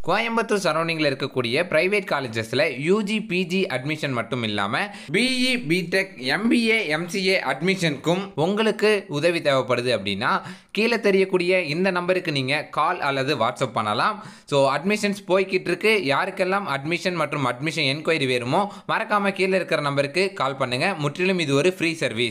கோயம்புத்தூர் சரௌண்டிங்கில் இருக்கக்கூடிய பிரைவேட் காலேஜஸில் யூஜி பிஜி அட்மிஷன் மட்டும் இல்லாமல் பிஇ பிடெக் எம்பிஏ எம்சிஏ அட்மிஷனுக்கும் உங்களுக்கு உதவி தேவைப்படுது அப்படின்னா கீழே தெரியக்கூடிய இந்த நம்பருக்கு நீங்கள் கால் அல்லது வாட்ஸ்அப் பண்ணலாம் ஸோ அட்மிஷன்ஸ் போய்கிட்டு இருக்கு யாருக்கெல்லாம் அட்மிஷன் மற்றும் அட்மிஷன் என்கொயரி வேணுமோ மறக்காமல் கீழே இருக்கிற நம்பருக்கு கால் பண்ணுங்கள் முற்றிலும் இது ஒரு ஃப்ரீ சர்வீஸ்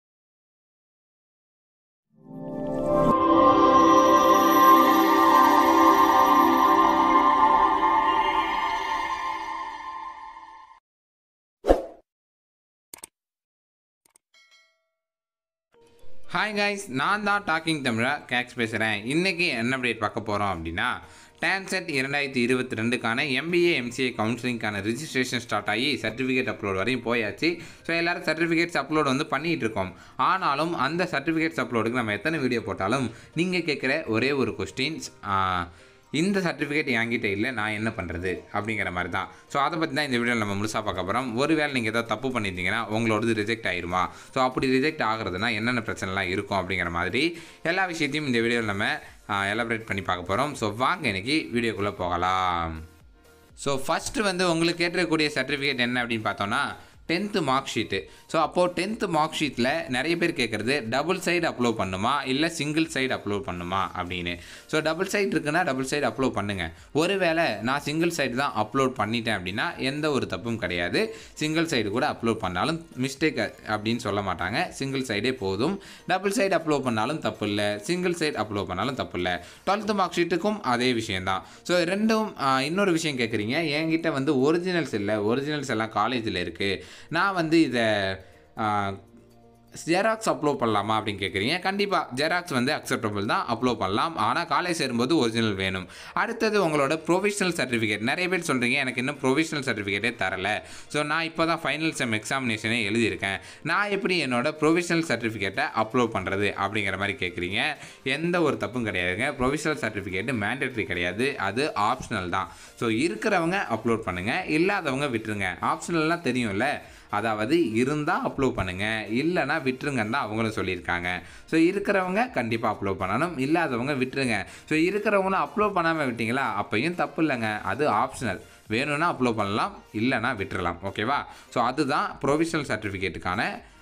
ஹாய் கைஸ் நான் தான் டாக்கிங் தமிழா கேக்ஸ் பேசுகிறேன் இன்றைக்கி என்ன அப்டேட் பார்க்க போகிறோம் அப்படின்னா டான்செட் இரண்டாயிரத்தி இருபத்தி ரெண்டுக்கான எம்பிஏ எம்சிஏ கவுன்சிலிங்கான ரிஜிஸ்ட்ரேஷன் ஸ்டார்ட் ஆகி சர்டிஃபிகேட் அப்லோட் வரையும் போயாச்சு ஸோ எல்லோரும் சர்டிஃபிகேட்ஸ் அப்லோட் வந்து பண்ணிகிட்டு இருக்கோம் ஆனாலும் அந்த சர்டிஃபிகேட்ஸ் அப்லோடுக்கு நம்ம எத்தனை வீடியோ போட்டாலும் நீங்கள் கேட்குற ஒரே ஒரு கொஸ்டின்ஸ் இந்த சர்டிஃபிகேட் என்கிட்ட இல்லை நான் என்ன பண்ணுறது அப்படிங்கிற மாதிரி தான் ஸோ அதை பற்றி தான் இந்த வீடியோவில் நம்ம முழுசாக பார்க்க போகிறோம் ஒருவேளை நீங்கள் ஏதாவது தப்பு பண்ணியிருந்தீங்கன்னா உங்களோடது ரிஜெக்ட் ஆயிருமா ஸோ அப்படி ரிஜெக்ட் ஆகுறதுனா என்னென்ன பிரச்சனைலாம் இருக்கும் அப்படிங்கிற மாதிரி எல்லா விஷயத்தையும் இந்த வீடியோவில் நம்ம எலபரேட் பண்ணி பார்க்க போகிறோம் ஸோ வாங்க இன்னைக்கு வீடியோக்குள்ளே போகலாம் ஸோ ஃபஸ்ட்டு வந்து உங்களுக்கு கேட்டிருக்கக்கூடிய சர்டிஃபிகேட் என்ன அப்படின்னு பார்த்தோன்னா டென்த்து மார்க் ஷீட்டு ஸோ அப்போது டென்த்து மார்க் ஷீட்டில் நிறைய பேர் கேட்குறது டபுள் சைடு அப்லோட் பண்ணுமா இல்லை சிங்கிள் சைடு அப்லோட் பண்ணுமா அப்படின்னு ஸோ டபுள் சைடு இருக்குன்னா டபுள் சைடு அப்லோட் பண்ணுங்கள் ஒருவேளை நான் சிங்கிள் சைடு தான் அப்லோட் பண்ணிட்டேன் அப்படின்னா எந்த ஒரு தப்பும் கிடையாது சிங்கிள் சைடு கூட அப்லோட் பண்ணாலும் மிஸ்டேக் அப்படின்னு சொல்ல மாட்டாங்க சிங்கிள் சைடே போதும் டபுள் சைடு அப்லோட் பண்ணாலும் தப்பு இல்லை சிங்கிள் சைடு அப்லோட் பண்ணாலும் தப்பு இல்லை டுவெல்த்து மார்க் ஷீட்டுக்கும் அதே விஷயந்தான் ஸோ ரெண்டும் ஆஹ், இன்னொரு விஷயம் கேட்குறீங்க என்கிட்ட வந்து ஒரிஜினல்ஸ் இல்லை ஒரிஜினல்ஸ் எல்லாம் காலேஜில் இருக்குது நான் வந்து இதை ஜெராக்ஸ் அப்லோட் பண்ணலாமா அப்படின்னு கேட்குறீங்க கண்டிப்பாக ஜெராக்ஸ் வந்து அக்செப்டபிள் தான் அப்லோட் பண்ணலாம் ஆனால் காலேஜ் சேரும்போது ஒரிஜினல் வேணும் அடுத்தது உங்களோட ப்ரொவிஷனல் சர்டிஃபிகேட் நிறைய பேர் சொல்கிறீங்க எனக்கு இன்னும் ப்ரொவிஷனல் சர்டிஃபிகேட்டே தரல ஸோ நான் இப்போ தான் ஃபைனல் செம் எக்ஸாமினேஷனே எழுதியிருக்கேன் நான் எப்படி என்னோட ப்ரொவிஷனல் சர்டிஃபிகேட்டை அப்லோட் பண்ணுறது அப்படிங்கிற மாதிரி கேட்குறீங்க எந்த ஒரு தப்பும் கிடையாதுங்க ப்ரொவிஷனல் சர்டிஃபிகேட்டு மேண்டேட்ரி கிடையாது அது ஆப்ஷனல் தான் ஸோ இருக்கிறவங்க அப்லோட் பண்ணுங்கள் இல்லாதவங்க விட்டுருங்க ஆப்ஷனல்லாம் தெரியும்ல அதாவது இருந்தால் அப்லோட் பண்ணுங்கள் இல்லைனா விட்டுருங்கன்னு தான் அவங்களும் சொல்லியிருக்காங்க ஸோ இருக்கிறவங்க கண்டிப்பாக அப்லோட் பண்ணணும் இல்லாதவங்க விட்டுருங்க ஸோ இருக்கிறவங்களும் அப்லோட் பண்ணாமல் விட்டீங்களா அப்பையும் தப்பு இல்லைங்க அது ஆப்ஷனல் வேணும்னா அப்லோட் பண்ணலாம் இல்லைனா விட்டுறலாம் ஓகேவா ஸோ அதுதான் ப்ரொவிஷனல் சர்டிஃபிகேட்டுக்கான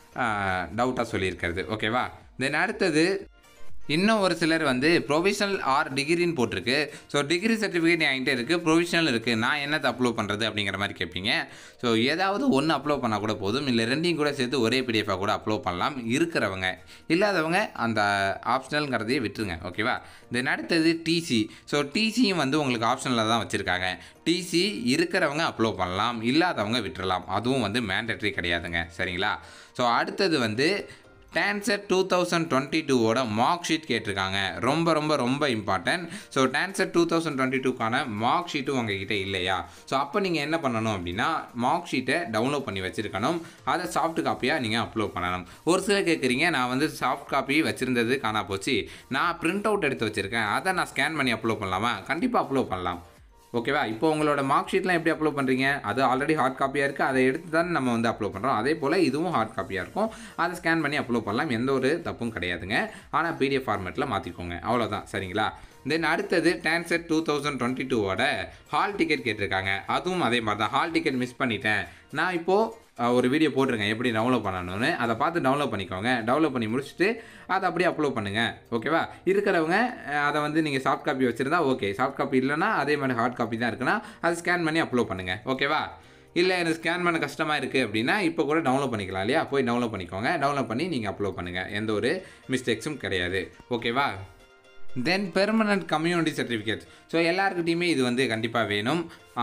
டவுட்டாக சொல்லியிருக்கிறது ஓகேவா தென் அடுத்தது இன்னும் ஒரு சிலர் வந்து ப்ரொவிஷனல் ஆர் டிகிரின்னு போட்டிருக்கு ஸோ டிகிரி சர்டிஃபிகேட் என்கிட்ட இருக்குது ப்ரொவிஷனல் இருக்குது நான் என்னத்தை அப்லோட் பண்ணுறது அப்படிங்கிற மாதிரி கேட்பீங்க ஸோ ஏதாவது ஒன்று அப்லோட் பண்ணால் கூட போதும் இல்லை ரெண்டையும் கூட சேர்த்து ஒரே பிடிஎஃபாக கூட அப்லோட் பண்ணலாம் இருக்கிறவங்க இல்லாதவங்க அந்த ஆப்ஷனல்ங்கிறதையே விட்டுருங்க ஓகேவா தென் அடுத்தது டிசி ஸோ டிசியும் வந்து உங்களுக்கு ஆப்ஷனில் தான் வச்சுருக்காங்க டிசி இருக்கிறவங்க அப்லோட் பண்ணலாம் இல்லாதவங்க விட்டுறலாம் அதுவும் வந்து மேண்டட்ரி கிடையாதுங்க சரிங்களா ஸோ அடுத்தது வந்து டான்சர் டூ தௌசண்ட் டுவெண்ட்டி டூவோட மார்க் ஷீட் கேட்டிருக்காங்க ரொம்ப ரொம்ப ரொம்ப important so TANCET two thousand twenty டூக்கான மார்க் ஷீட்டும் உங்ககிட்ட இல்லையா ஸோ அப்போ நீங்கள் என்ன பண்ணணும் அப்படின்னா மார்க் ஷீட்டை டவுன்லோட் பண்ணி வச்சுருக்கணும் அதை சாஃப்ட் காப்பியாக நீங்கள் அப்லோட் பண்ணணும் ஒரு சிலர் கேட்குறீங்க நான் வந்து சாஃப்ட் காப்பி வச்சுருந்தது காணா போச்சு நான் பிரிண்ட் அவுட் எடுத்து வச்சுருக்கேன் அதை நான் ஸ்கேன் பண்ணி அப்லோட் பண்ணலாமா கண்டிப்பாக அப்லோட் பண்ணலாம் ஓகேவா இப்போ உங்களோட மார்க் ஷீட்லாம் எப்படி அப்லோட் பண்ணுறீங்க அது ஆல்ரெடி ஹார்ட் காப்பியாக இருக்குது அதை எடுத்து தான் நம்ம வந்து அப்லோட் பண்ணுறோம் அதே போல் இதுவும் ஹார்ட் காப்பியாக இருக்கும் அதை ஸ்கேன் பண்ணி அப்லோட் பண்ணலாம் எந்த ஒரு தப்பும் கிடையாதுங்க ஆனால் பிடிஎஃப் ஃபார்மேட்டில் மாற்றிக்கோங்க அவ்வளோதான் சரிங்களா தென் அடுத்தது டான்செட் டூ தௌசண்ட் டுவெண்ட்டி டூவோட ஹால் டிக்கெட் கேட்டிருக்காங்க அதுவும் அதே மாதிரி தான் ஹால் டிக்கெட் மிஸ் பண்ணிட்டேன் நான் இப்போது அஹ், ஒரு வீடியோ போட்டிருக்கேன் எப்படி டவுன்லோட் பண்ணணும்னு அதை பார்த்து டவுன்லோட் பண்ணிக்கோங்க டவுன்லோட் பண்ணி முடிச்சுட்டு அதை அப்படியே அப்லோட் பண்ணுங்கள் ஓகேவா இருக்கிறவங்க அஹ், அதை வந்து நீங்கள் சாஃப்ட் காப்பி வச்சுருந்தா ஓகே சாஃப்ட் காப்பி இல்லைன்னா அதே மாதிரி ஹார்ட் காப்பி தான் இருக்குன்னா அதை ஸ்கேன் பண்ணி அப்லோட் பண்ணுங்கள் ஓகேவா இல்லை எனக்கு ஸ்கேன் பண்ண கஷ்டமாக இருக்குது அப்படின்னா இப்போ கூட டவுன்லோட் பண்ணிக்கலாம் இல்லையா போய் டவுன்லோட் பண்ணிக்கோங்க டவுன்லோட் பண்ணி நீங்கள் அப்லோட் பண்ணுங்கள் எந்த ஒரு மிஸ்டேக்ஸும் கிடையாது ஓகேவா then permanent community certificate so எல்லாருக்கிட்டையுமே இது வந்து கண்டிப்பாக வேணும்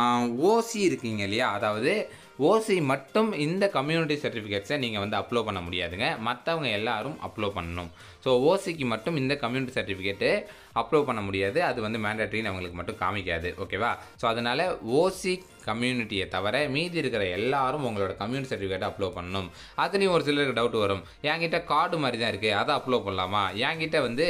ஓசி இருக்கீங்க இல்லையா அதாவது ஓசி மட்டும் இந்த கம்யூனிட்டி சர்டிஃபிகேட்ஸை நீங்கள் வந்து அப்லோட் பண்ண முடியாதுங்க மற்றவங்க எல்லாரும் அப்லோட் பண்ணணும் ஸோ ஓசிக்கு மட்டும் இந்த கம்யூனிட்டி சர்டிஃபிகேட்டு அப்லோட் பண்ண முடியாது அது வந்து மேண்டட்ரின்னு அவங்களுக்கு மட்டும் காமிக்காது ஓகேவா ஸோ அதனால் ஓசி கம்யூனிட்டியை தவிர மீதி இருக்கிற எல்லாரும் உங்களோட கம்யூனிட்டி சர்டிஃபிகேட்டை அப்லோட் பண்ணணும் அதுலேயும் ஒரு சிலருக்கு டவுட் வரும் என்கிட்ட கார்டு மாதிரி தான் இருக்குது அதை அப்லோட் பண்ணலாமா என்கிட்ட வந்து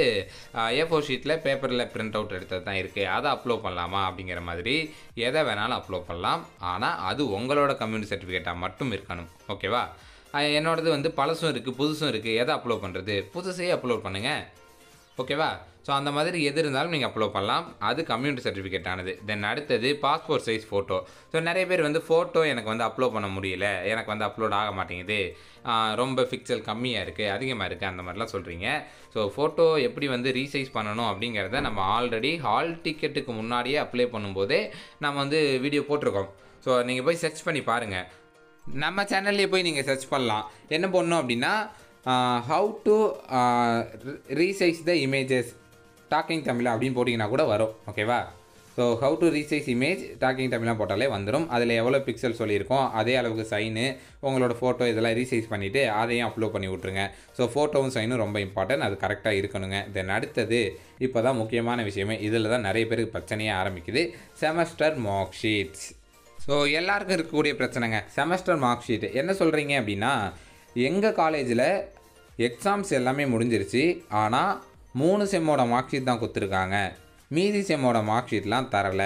ஏ ஃபோர் ஷீட்டில் பேப்பரில் பிரிண்ட் அவுட் எடுத்தது தான் இருக்குது அதை அப்லோட் பண்ணலாமா அப்படிங்கிற மாதிரி எதை வேணாலும் அப்லோட் பண்ணலாம் ஆனால் அது உங்களோட கம்யூனிட்டி சர்டிஃபிகேட்டாக மட்டும் இருக்கணும் ஓகேவா அஹ் என்னோடது வந்து பழசும் இருக்குது புதுசும் இருக்குது எதை அப்லோட் பண்ணுறது புதுசையே அப்லோட் பண்ணுங்கள் ஓகேவா ஸோ அந்த மாதிரி எது இருந்தாலும் நீங்கள் அப்லோட் பண்ணலாம் அது கம்யூனிட்டி சர்டிஃபிகேட் ஆனது தென் அடுத்தது பாஸ்போர்ட் சைஸ் ஃபோட்டோ ஸோ நிறைய பேர் வந்து ஃபோட்டோ எனக்கு வந்து அப்லோட் பண்ண முடியல எனக்கு வந்து அப்லோட் ஆக மாட்டேங்குது ஆஹ் ரொம்ப பிக்சல் கம்மியாக இருக்குது அதிகமாக இருக்குது அந்த மாதிரிலாம் சொல்கிறீங்க ஸோ ஃபோட்டோ எப்படி வந்து ரீசைஸ் பண்ணணும் அப்படிங்கிறத நம்ம ஆல்ரெடி ஹால் டிக்கெட்டுக்கு முன்னாடியே அப்ளை பண்ணும்போதே நம்ம வந்து வீடியோ போட்டிருக்கோம் ஸோ நீங்கள் போய் சர்ச் பண்ணி பாருங்கள் நம்ம சேனல்லே போய் நீங்கள் சர்ச் பண்ணலாம் என்ன பண்ணணும் அப்படின்னா how to resize the images talking Tamil அப்படின்னு போட்டிங்கன்னா கூட வரும் ஓகேவா so how to resize image talking தமிழாக போட்டாலே வந்துடும் அதில் எவ்வளோ பிக்சல் சொல்லியிருக்கோம் அதே அளவுக்கு சைனு உங்களோட ஃபோட்டோ இதெல்லாம் ரீசைஸ் பண்ணிவிட்டு அதையும் அப்லோட் பண்ணி விட்ருங்க ஸோ ஃபோட்டோவும் சைனும் ரொம்ப இம்பார்ட்டன்ட் அது கரெக்டாக இருக்கணுங்க தென் அடுத்தது இப்போ தான் முக்கியமான விஷயமே இதில் தான் நிறைய பேருக்கு பிரச்சனையே ஆரம்பிக்குது செமஸ்டர் மார்க் ஷீட்ஸ் ஸோ எல்லாருக்கும் இருக்கக்கூடிய பிரச்சனைங்க செமஸ்டர் மார்க் ஷீட் என்ன சொல்கிறீங்க அப்படின்னா எங்கள் காலேஜில் எக்ஸாம்ஸ் எல்லாமே முடிஞ்சிருச்சு ஆனால் மூணு செம்மோட மார்க் ஷீட் தான் கொடுத்துருக்காங்க மீதி செம்மோட மார்க் ஷீட்லாம் தரலை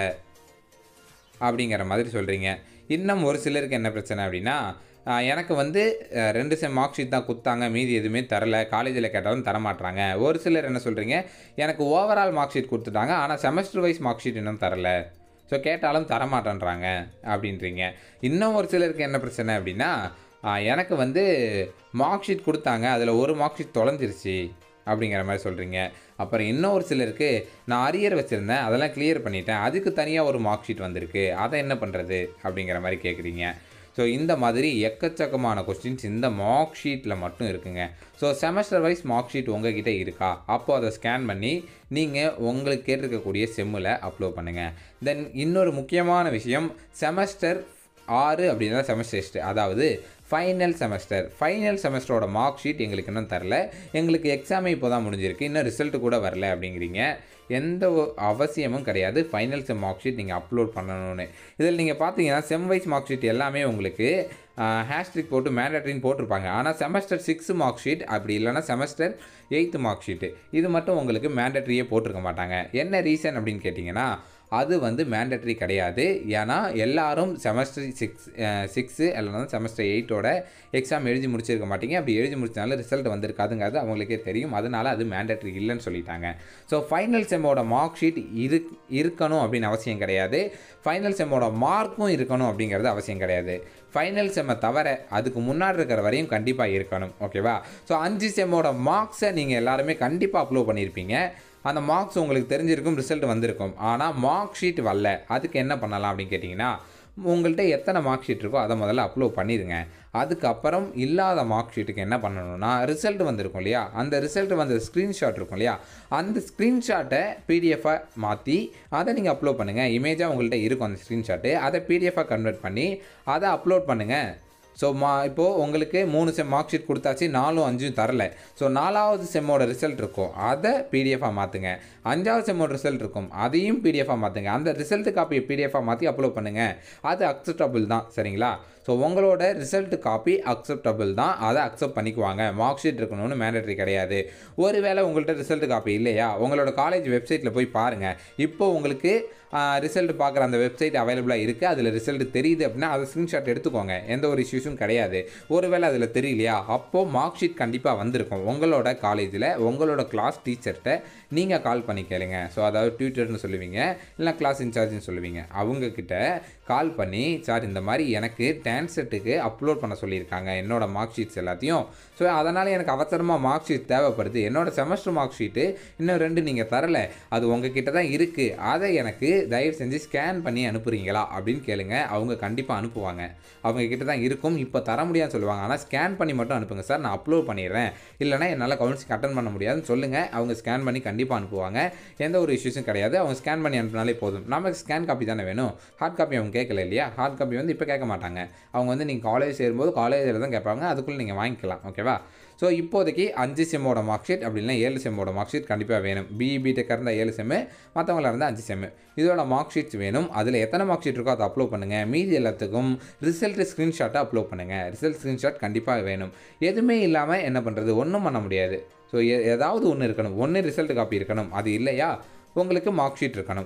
அப்படிங்கிற மாதிரி சொல்கிறீங்க இன்னும் ஒரு சிலருக்கு என்ன பிரச்சனை அப்படின்னா ஆஹ், எனக்கு வந்து அஹ், ரெண்டு செம் மார்க் ஷீட் தான் கொடுத்தாங்க மீதி எதுவுமே தரல காலேஜில் கேட்டாலும் தரமாட்றாங்க ஒரு சிலர் என்ன சொல்கிறீங்க எனக்கு ஓவரால் மார்க் ஷீட் கொடுத்துட்டாங்க ஆனால் செமஸ்டர் வைஸ் மார்க் ஷீட் இன்னும் தரல ஸோ கேட்டாலும் தரமாட்டேன்றாங்க அப்படின்றீங்க இன்னும் ஒரு சிலருக்கு என்ன பிரச்சனை அப்படின்னா ஆஹ், எனக்கு வந்து மார்க் ஷீட் கொடுத்தாங்க அதில் ஒரு மார்க் ஷீட் தொலைஞ்சிருச்சு அப்படிங்கிற மாதிரி சொல்கிறீங்க அப்புறம் இன்னும் ஒரு சிலருக்கு நான் அரியர் வச்சுருந்தேன் அதெல்லாம் கிளியர் பண்ணிட்டேன் அதுக்கு தனியாக ஒரு மார்க் ஷீட் வந்திருக்கு அதை என்ன பண்ணுறது அப்படிங்கிற மாதிரி கேட்குறீங்க ஸோ இந்த மாதிரி எக்கச்சக்கமான கொஸ்டின்ஸ் இந்த மார்க் ஷீட்டில் மட்டும் இருக்குங்க so semester wise mark sheet உங்ககிட்ட இருக்கா அப்போ அதை ஸ்கேன் பண்ணி நீங்கள் உங்களுக்கு கேட்டிருக்கக்கூடிய செம்மில் அப்லோட் பண்ணுங்கள் தென் இன்னொரு முக்கியமான விஷயம் செமஸ்டர் ஆறு அப்படின்னா செமஸ்டர் டெஸ்ட் அதாவது ஃபைனல் செமஸ்டர் ஃபைனல் செமஸ்டரோட மார்க் ஷீட் எங்களுக்கு இன்னும் தரல எங்களுக்கு எக்ஸாமே இப்போ தான் முடிஞ்சிருக்கு இன்னும் ரிசல்ட் கூட வரல அப்படிங்கிறீங்க எந்த ஒ- அவசியமும் கிடையாது ஃபைனல் செம் மார்க் ஷீட் நீங்கள் அப்லோட் பண்ணணும்னு இதில் நீங்கள் பார்த்தீங்கன்னா செம் வைஸ் மார்க் ஷீட் எல்லாமே உங்களுக்கு ஹேஷ்ட்ரிக் போட்டு மேண்டட்ரின்னு போட்டிருப்பாங்க ஆனால் செமஸ்டர் சிக்ஸ் மார்க் ஷீட் அப்படி இல்லைன்னா செமஸ்டர் எயித்து மார்க் ஷீட்டு இது மட்டும் உங்களுக்கு மேண்டட்ரியே போட்டிருக்க மாட்டாங்க என்ன ரீசன் அப்படின்னு கேட்டிங்கன்னா அது வந்து மேண்டட்ரி கிடையாது ஏன்னா எல்லாரும் செமஸ்டர் சிக்ஸ் சிக்ஸு இல்லைனா செமஸ்டர் எயிட்டோட எக்ஸாம் எழுதி முடிச்சிருக்க மாட்டீங்க அப்படி எழுதி முடிச்சனால ரிசல்ட் வந்திருக்காதுங்கிறது அவங்களுக்கே தெரியும் அதனால அது மேண்டட்ரி இல்லைன்னு சொல்லிட்டாங்க ஸோ ஃபைனல் செம்மோட மார்க் ஷீட் இரு இருக்கணும் அப்படின்னு அவசியம் கிடையாது ஃபைனல் செம்மோட மார்க்கும் இருக்கணும் அப்படிங்கிறது அவசியம் கிடையாது ஃபைனல் செம்மை தவிர அதுக்கு முன்னாடி இருக்கிற வரையும் கண்டிப்பாக இருக்கணும் ஓகேவா ஸோ அஞ்சு செம்மோட மார்க்ஸை நீங்கள் எல்லாருமே கண்டிப்பாக அப்லோட் பண்ணியிருப்பீங்க அந்த மார்க்ஸ் உங்களுக்கு தெரிஞ்சிருக்கும் ரிசல்ட் வந்திருக்கும் ஆனால் மார்க் ஷீட் வரல அதுக்கு என்ன பண்ணலாம் அப்படின்னு கேட்டிங்கன்னா உங்கள்கிட்ட எத்தனை மார்க் ஷீட் இருக்கோ அதை முதல்ல அப்லோட் பண்ணிடுங்க அதுக்கப்புறம் இல்லாத மார்க் ஷீட்டுக்கு என்ன பண்ணணும்னா ரிசல்ட் வந்திருக்கும் இல்லையா அந்த ரிசல்ட் வந்த ஸ்க்ரீன்ஷாட் இருக்கும் இல்லையா அந்த ஸ்க்ரீன்ஷாட்டை பிடிஎஃபாக மாற்றி அதை நீங்கள் அப்லோட் பண்ணுங்கள் இமேஜாக உங்கள்கிட்ட இருக்கும் அந்த ஸ்க்ரீன்ஷாட்டு அதை பிடிஎஃபாக கன்வெர்ட் பண்ணி அதை அப்லோட் பண்ணுங்கள் ஸோ மா இப்போது உங்களுக்கு மூணு செம் மார்க் ஷீட் கொடுத்தாச்சு நாலும் அஞ்சும் தரல ஸோ நாலாவது செம்மோட ரிசல்ட் இருக்கும் அதை பிடிஎஃபாக மாற்றுங்க அஞ்சாவது செம்மோட ரிசல்ட் இருக்கும் அதையும் பிடிஎஃபாக மாற்றுங்க அந்த ரிசல்ட் காப்பியை பிடிஎஃபாக மாற்றி அப்லோட் பண்ணுங்கள் அது அக்செப்டபுள் தான் சரிங்களா ஸோ உங்களோட ரிசல்ட் காப்பி அக்செப்டபுள் தான் அதை அக்செப்ட் பண்ணிக்குவாங்க மார்க் ஷீட் இருக்கணும்னு மேண்டட்ரி கிடையாது ஒருவேளை உங்கள்கிட்ட ரிசல்ட் காப்பி இல்லையா உங்களோட காலேஜ் வெப்சைட்டில் போய் பாருங்கள் இப்போ உங்களுக்கு ரிசல்ட் பார்க்குற அந்த வெப்சைட் அவைலபிளாக இருக்குது அதில் ரிசல்ட் தெரியுது அப்படின்னா அதை ஸ்க்ரீன்ஷாட் எடுத்துக்கோங்க எந்த ஒரு இஷ்யூஸும் கிடையாது ஒருவேளை அதில் தெரியலையா அப்போது மார்க் ஷீட் கண்டிப்பாக வந்திருக்கும் உங்களோட காலேஜில் உங்களோட கிளாஸ் டீச்சர்கிட்ட நீங்கள் கால் பண்ணி கேளுங்க ஸோ அதாவது டியூட்டர்னு சொல்லுவீங்க இல்லை கிளாஸ் இன்சார்ஜ்னு சொல்லுவீங்க அவங்கக்கிட்ட கால் பண்ணி சார் இந்த மாதிரி எனக்கு டான்செட்டுக்கு அப்லோட் பண்ண சொல்லியிருக்காங்க என்னோட மார்க் ஷீட்ஸ் எல்லாத்தையும் ஸோ அதனால் எனக்கு அவசரமாக மார்க் ஷீட் தேவைப்படுது என்னோட செமஸ்டர் மார்க் ஷீட்டு இன்னும் ரெண்டு நீங்கள் தரல அது உங்ககிட்ட தான் இருக்குது அதை எனக்கு தயவு செஞ்சு ஸ்கேன் பண்ணி அனுப்புறீங்களா அப்படின்னு கேளுங்க அவங்க கண்டிப்பாக அனுப்புவாங்க அவங்க கிட்ட தான் இருக்கும் இப்போ தர முடியாதுன்னு சொல்லுவாங்க ஆனால் ஸ்கேன் பண்ணி மட்டும் அனுப்புங்க சார் நான் அப்லோட் பண்ணிடுறேன் இல்லைனா என்னால் கவுன்சிலிங் அட்டன் பண்ண முடியாதுன்னு சொல்லுங்கள் அவங்க ஸ்கேன் பண்ணி கண்டிப்பாக அனுப்புவாங்க எந்த ஒரு இஷ்யூஸும் கிடையாது அவங்க ஸ்கேன் பண்ணி அனுப்பினாலே போதும் நமக்கு ஸ்கேன் காப்பி தானே வேணும் ஹார்ட் காப்பி அவங்க கேட்கல இல்லையா ஹார்ட் காப்பி வந்து இப்போ கேட்க மாட்டாங்க அவங்க வந்து நீங்கள் காலேஜ் சேரும்போது காலேஜில் தான் கேட்பாங்க அதுக்குள்ளே நீங்கள் வாங்கிக்கலாம் ஓகேவா ஸோ இப்போதைக்கு அஞ்சு செம்மோட மார்க் ஷீட் அப்படி இல்லைனா ஏழு செம்மோட மார்க் ஷீட் கண்டிப்பாக வேணும் பிஇ பிடெக் இருந்தால் ஏழு செம்மு மற்றவங்களா இருந்தால் அஞ்சு செம்மு இதோட மார்க் ஷீட்ஸ் வேணும் அதில் எத்தனை மார்க் ஷீட் இருக்கோ அதை அப்லோட் பண்ணுங்கள் மீதி எல்லாத்துக்கும் ரிசல்ட் ஸ்க்ரீன்ஷாட்டை அப்லோட் பண்ணுங்கள் ரிசல்ட் ஸ்க்ரீன்ஷாட் கண்டிப்பாக வேணும் எதுவுமே இல்லாமல் என்ன பண்ணுறது ஒன்றும் பண்ண முடியாது ஸோ ஏதாவது ஒன்று இருக்கணும் ஒன்று ரிசல்ட் காப்பி இருக்கணும் அது இல்லையா உங்களுக்கு மார்க் ஷீட் இருக்கணும்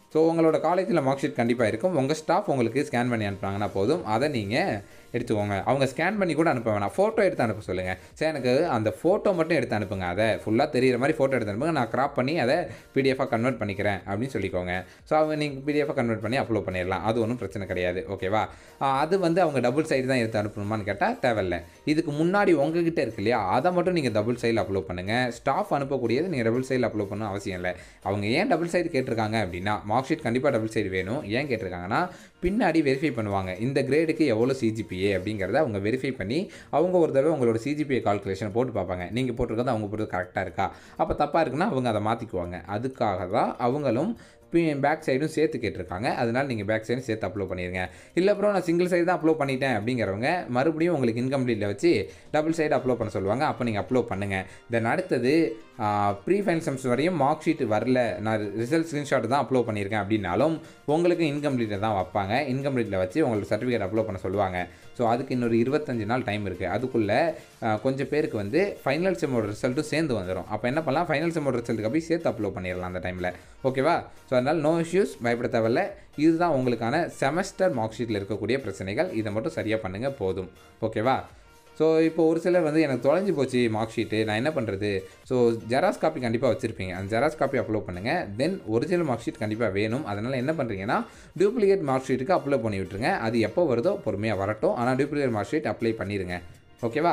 ஸோ உங்களோட காலேஜில் மார்க் ஷீட் கண்டிப்பாக இருக்கும் உங்கள் ஸ்டாஃப் உங்களுக்கு ஸ்கேன் பண்ணி அனுப்புனாங்கன்னா போதும் அதை நீங்கள் எடுத்துக்கோங்க அவங்க ஸ்கேன் பண்ணி கூட அனுப்ப வேணாம் ஃபோட்டோ எடுத்து அனுப்ப சொல்லுங்கள் சரி எனக்கு அந்த ஃபோட்டோ மட்டும் எடுத்து அனுப்புங்க அதை ஃபுல்லாக தெரியிற மாதிரி ஃபோட்டோ எடுத்து அனுப்புங்க நான் கிராப் பண்ணி அதை பிடிஎஃபாக கன்வெர்ட் பண்ணிக்கிறேன் அப்படின்னு சொல்லிக்கோங்க ஸோ அவங்க நீங்கள் பிடிஎஃபாக கன்வெர்ட் பண்ணி அப்லோட் பண்ணிடலாம் அது ஒன்றும் பிரச்சனை கிடையாது ஓகேவா அது வந்து அவங்க டபுள் சைடு தான் எடுத்து அனுப்பணுமான்னு கேட்டால் தேவையில்ல இதுக்கு முன்னாடி உங்ககிட்ட இருக்கு இல்லையா அதை மட்டும் நீங்கள் டபுள் சைடில் அப்லோட் பண்ணுங்கள் ஸ்டாஃப் அனுப்பக்கூடியது நீங்கள் டபுள் சைடில் அப்லோட் பண்ணணும் அவசியம் இல்லை அவங்க ஏன் டபுள் சைடு கேட்டிருக்காங்க அப்படின்னா மார்க் ஷீட் கண்டிப்பாக டபுள் சைடு வேணும் ஏன் கேட்டிருக்காங்கன்னா பின்னாடி வெரிஃபை பண்ணுவாங்க இந்த கிரேடுக்கு எவ்வளோ சிஜிபிஏ அப்படிங்கிறத அவங்க வெரிஃபை பண்ணி அவங்க ஒரு தடவை உங்களோட சிஜிபிஏ கால்குலேஷன் போட்டு பார்ப்பாங்க நீங்கள் போட்டிருக்கிறது அவங்க போட்டு கரெக்டாக இருக்கா அப்போ தப்பாக இருக்குன்னா அவங்க அதை மாற்றிக்குவாங்க அதுக்காக தான் அவங்களும் பேக் சைடும் சேர்த்து கேட்டிருக்காங்க அதனால் நீங்கள் பேக் சைடும் சேர்த்து அப்லோட் பண்ணிடுங்க இல்லை அப்புறம் நான் சிங்கிள் சைடு தான் அப்லோட் பண்ணிட்டேன் அப்படிங்கிறவங்க மறுபடியும் உங்களுக்கு இன்கம்ப்ளீட்டில் வச்சு டபுள் சைடு அப்லோட் பண்ண சொல்லுவாங்க அப்போ நீங்கள் அப்லோட் பண்ணுங்கள் தென் அடுத்தது ப்ரீ ஃபைனல் செம்ஸ் வரையும் மார்க் ஷீட் வரல நான் ரிசல்ட் ஸ்க்ரீன்ஷாட் தான் அப்லோட் பண்ணியிருக்கேன் அப்படின்னாலும் உங்களுக்கு இன்கம்ப்ளீட்டில் தான் வைப்பாங்க இன்கம்ப்ளீட்டில் வச்சு உங்களுக்கு சர்டிஃபிகேட் அப்லோட் பண்ண சொல்லுவாங்க ஸோ அதுக்கு இன்னொரு இருபத்தஞ்சு நாள் டைம் இருக்குது அதுக்குள்ளே கொஞ்சம் பேருக்கு வந்து ஃபைனல் செம்மோட ரிசல்ட்டும் சேர்ந்து வந்துடும் அப்போ என்ன பண்ணலாம் ஃபைனல் செம்மோட ரிசல்ட்டுக்கு போய் சேர்த்து அப்லோட் பண்ணிடலாம் அந்த டைமில் ஓகேவா ஸோ அதனால் நோ இஷ்யூஸ் பயப்பட தேவையில்ல இதுதான் உங்களுக்கான செமஸ்டர் மார்க் ஷீட்டில் இருக்கக்கூடிய பிரச்சனைகள் இதை மட்டும் சரியாக பண்ணுங்கள் போதும் ஓகேவா ஸோ இப்போ ஒரு சிலர் வந்து எனக்கு தொலைஞ்சு போச்சு மார்க் ஷீட்டு நான் என்ன பண்ணுறது ஸோ ஜெராக்ஸ் காப்பி கண்டிப்பாக வச்சுருப்பீங்க அந்த ஜெராக்ஸ் காப்பி அப்லோட் பண்ணுங்கள் தென் ஒரிஜினல் மார்க் ஷீட் கண்டிப்பாக வேணும் அதனால் என்ன பண்ணுறீங்கன்னா டூப்ளிகேட் மார்க் ஷீட்டுக்கு அப்லோட் பண்ணி விட்டுருங்க அது எப்போ வருதோ பொறுமையாக வரட்டும் ஆனால் டூப்ளிகேட் மார்க் ஷீட் அப்ளை பண்ணிடுங்க ஓகேவா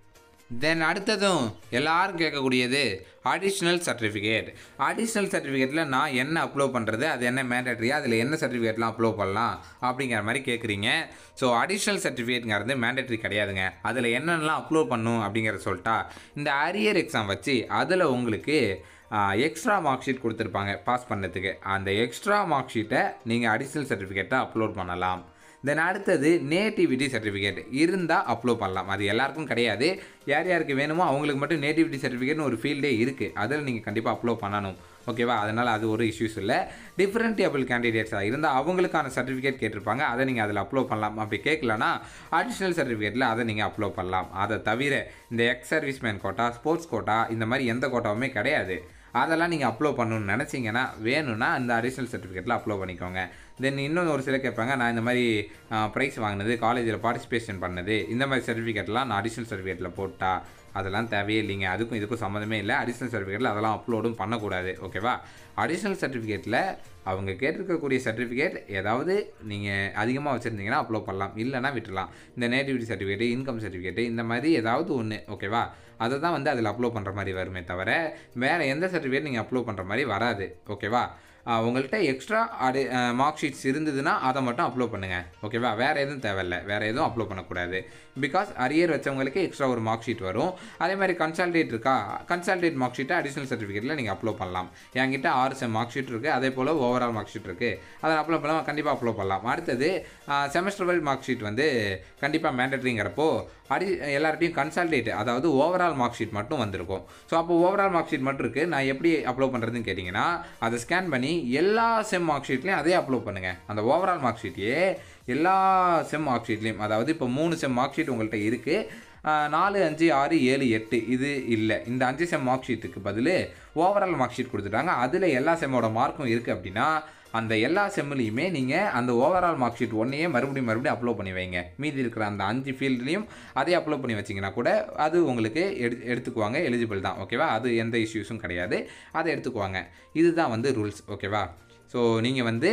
தென் அடுத்ததும் எல்லாரும் கேட்கக்கூடியது அடிஷ்னல் சர்டிஃபிகேட் அடிஷ்னல் சர்டிஃபிகேட்டில் நான் என்ன அப்லோட் பண்ணுறது அது என்ன மேண்டட்ரியா அதில் என்ன சர்டிஃபிகேட்லாம் அப்லோட் பண்ணலாம் அப்படிங்கிற மாதிரி கேட்குறீங்க ஸோ அடிஷ்னல் சர்டிஃபிகேட்ங்கிறது மேண்டட்ரி கிடையாதுங்க அதில் என்னென்னலாம் அப்லோட் பண்ணும் அப்படிங்கிறத சொல்லிட்டா இந்த அரியர் எக்ஸாம் வச்சு அதில் உங்களுக்கு எக்ஸ்ட்ரா மார்க் ஷீட் கொடுத்துருப்பாங்க பாஸ் பண்ணதுக்கு அந்த எக்ஸ்ட்ரா மார்க் ஷீட்டை நீங்கள் அடிஷ்னல் சர்டிஃபிகேட்டை அப்லோட் பண்ணலாம் தென் அடுத்தது நேட்டிவிட்டி சர்டிஃபிகேட் இருந்தால் அப்லோட் பண்ணலாம் அது எல்லாருக்கும் கிடையாது யார் யாருக்கு வேணுமோ அவங்களுக்கு மட்டும் நேட்டிவிட்டி சர்டிஃபிகேட்னு ஒரு ஃபீல்டே இருக்குது அதில் நீங்கள் கண்டிப்பாக அப்லோட் பண்ணணும் ஓகேவா அதனால் அது ஒரு இஷ்யூஸ் இல்லை டிஃப்ரெண்ட் டேபிள் கேண்டிடேட்ஸாக இருந்தால் அவங்களுக்கான சர்டிஃபிகேட் கேட்டிருப்பாங்க அதை நீங்கள் அதில் அப்லோட் பண்ணலாம் அப்படி கேட்கலனா அடிஷ்னல் சர்டிஃபிகேட்டில் அதை நீங்கள் அப்லோட் பண்ணலாம் அதை தவிர இந்த ex serviceman quota sports quota இந்த மாதிரி எந்த கோட்டாவுமே கிடையாது அதெல்லாம் நீங்கள் அப்லோட் பண்ணணும்னு நினச்சிங்கன்னா வேணும்னா அந்த அடிஷ்னல் சர்டிஃபிகேட்டில் அப்லோட் பண்ணிக்கோங்க தென் இன்னொன்று ஒரு சில கேட்பாங்க நான் இந்த மாதிரி ப்ரைஸ் வாங்கினது காலேஜில் பார்ட்டிசிபேஷன் பண்ணது இந்த மாதிரி சர்டிஃபிகேட்லாம் நான் அடிஷ்னல் சர்டிஃபிகேட்டில் போட்டா அதெல்லாம் தேவையே இல்லைங்க அதுக்கும் இதுக்கும் சம்மந்தமே இல்லை அடிஷ்னல் சர்டிஃபிகேட்டில் அதெல்லாம் அப்லோடும் பண்ணக்கூடாது ஓகேவா அடிஷ்னல் சர்டிஃபிகேட்டில் அவங்க கேட்டிருக்கக்கூடிய சர்டிஃபிகேட் ஏதாவது நீங்கள் அதிகமாக வச்சுருந்தீங்கன்னா அப்லோட் பண்ணலாம் இல்லைனா விட்டுலாம் இந்த நேட்டிவிட்டி சர்டிஃபிகேட்டு இன்கம் சர்டிஃபிகேட்டு இந்த மாதிரி ஏதாவது ஒன்று ஓகேவா அதை தான் வந்து அதில் அப்லோட் பண்ணுற மாதிரி வருமே தவிர வேறு எந்த சர்டிஃபிகேட் நீங்கள் அப்லோட் பண்ணுற மாதிரி வராது ஓகேவா உங்கள்கிட்ட எக்ஸ்ட்ரா அடி மார்க் ஷீட்ஸ் இருந்ததுன்னா அதை மட்டும் அப்லோட் பண்ணுங்கள் ஓகேவா வேறு எதுவும் தேவையில்ல வேறு எதுவும் அப்லோட் பண்ணக்கூடாது பிகாஸ் அரியர் வச்சவங்களுக்கு எக்ஸ்ட்ரா ஒரு மார்க் ஷீட் வரும் அதே மாதிரி கன்சல்டேட் இருக்கா கன்சல்டேட் மார்க் ஷீட்டை அடிஷனல் சர்டிஃபிகேட்டில் நீங்கள் அப்லோட் பண்ணலாம் என்கிட்ட ஆறு செம் மார்க் ஷீட் இருக்குது அதே போல் ஓவரால் மார்க் ஷீட் இருக்குது அதை அப்லோட் பண்ணலாம் கண்டிப்பாக அப்லோட் பண்ணலாம் அடுத்தது செமஸ்டர் வைட் மார்க் ஷீட் வந்து கண்டிப்பாக மேண்டட்ரிங்கிறப்போ அடி எல்லார்ட்டையும் கன்சல்டேட் அதாவது ஓவரால் மார்க் ஷீட் மட்டும் வந்திருக்கும் ஸோ அப்போ ஓவரால் மார்க் ஷீட் மட்டும் இருக்குது நான் எப்படி அப்லோட் பண்ணுறதுன்னு கேட்டிங்கன்னா அதை ஸ்கேன் பண்ணி எல்லா செம் மார்க் ஷீட்லேயும் அதே அப்லோட் பண்ணுங்கள் அந்த ஓவரால் மார்க் ஷீட்டையே எல்லா செம் மார்க் ஷீட்லேயும் அதாவது இப்போ மூணு செம் மார்க் ஷீட் உங்கள்கிட்ட இருக்குது நாலு அஞ்சு ஆறு ஏழு எட்டு இது இல்லை இந்த அஞ்சு செம் மார்க் ஷீட்டுக்கு பதில் ஓவரால் மார்க் ஷீட் கொடுத்துட்டாங்க அதில் எல்லா செம்மோட மார்க்கும் இருக்குது அப்படின்னா அந்த எல்லா செம்மிலையுமே நீங்கள் அந்த ஓவரால் மார்க் ஷீட் ஒன்றையே மறுபடியும் மறுபடியும் அப்லோட் பண்ணி வைங்க மீதி இருக்கிற அந்த அஞ்சு ஃபீல்ட்லேயும் அதே அப்லோட் பண்ணி வச்சிங்கன்னா கூட அது உங்களுக்கு எடு எடுத்துக்குவாங்க எலிஜிபிள் தான் ஓகேவா அது எந்த இஷ்யூஸும் கிடையாது அதை எடுத்துக்குவாங்க இதுதான் வந்து ரூல்ஸ் ஓகேவா ஸோ நீங்கள் வந்து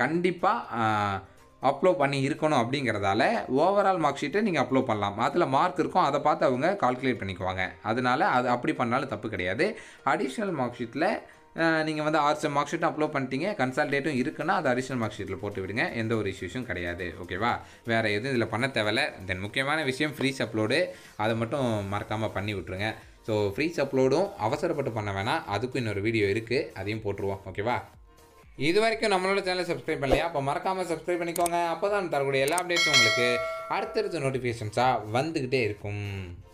கண்டிப்பாக அப்லோட் பண்ணி இருக்கணும் அப்படிங்கிறதால ஓவரால் மார்க் ஷீட்டை நீங்கள் அப்லோட் பண்ணலாம் அதில் மார்க் இருக்கும் அதை பார்த்து அவங்க கால்குலேட் பண்ணிக்குவாங்க அதனால அது அப்படி பண்ணாலும் தப்பு கிடையாது அடிஷ்னல் மார்க் ஷீட்டில் நீங்கள் வந்து ஆர்ட்ஸ் மார்க் ஷீட்டும் அப்லோட் பண்ணிட்டீங்க கன்சல்டேட்டும் இருக்குன்னா அது அடிஷ்னல் மார்க் ஷீட்டில் போட்டு விடுங்க எந்த ஒரு இஷ்யூஸும் கிடையாது ஓகேவா வேறு எதுவும் இதில் பண்ண தேவையில்ல தென் முக்கியமான விஷயம் ஃப்ரீஸ் அப்லோடு அதை மட்டும் மறக்காமல் பண்ணி விட்ருங்க ஸோ ஃப்ரீஸ் அப்லோடும் அவசரப்பட்டு பண்ண வேணாம் அதுக்கும் இன்னொரு வீடியோ இருக்குது அதையும் போட்டுருவோம் ஓகேவா இது வரைக்கும் நம்மளோட சேனலை சப்ஸ்கிரைப் பண்ணலையா அப்போ மறக்காமல் சப்ஸ்கிரைப் பண்ணிக்கோங்க அப்போ தான் தரக்கூடிய எல்லா அப்டேட்ஸும் உங்களுக்கு அடுத்தடுத்த நோட்டிஃபிகேஷன்ஸாக வந்துக்கிட்டே இருக்கும்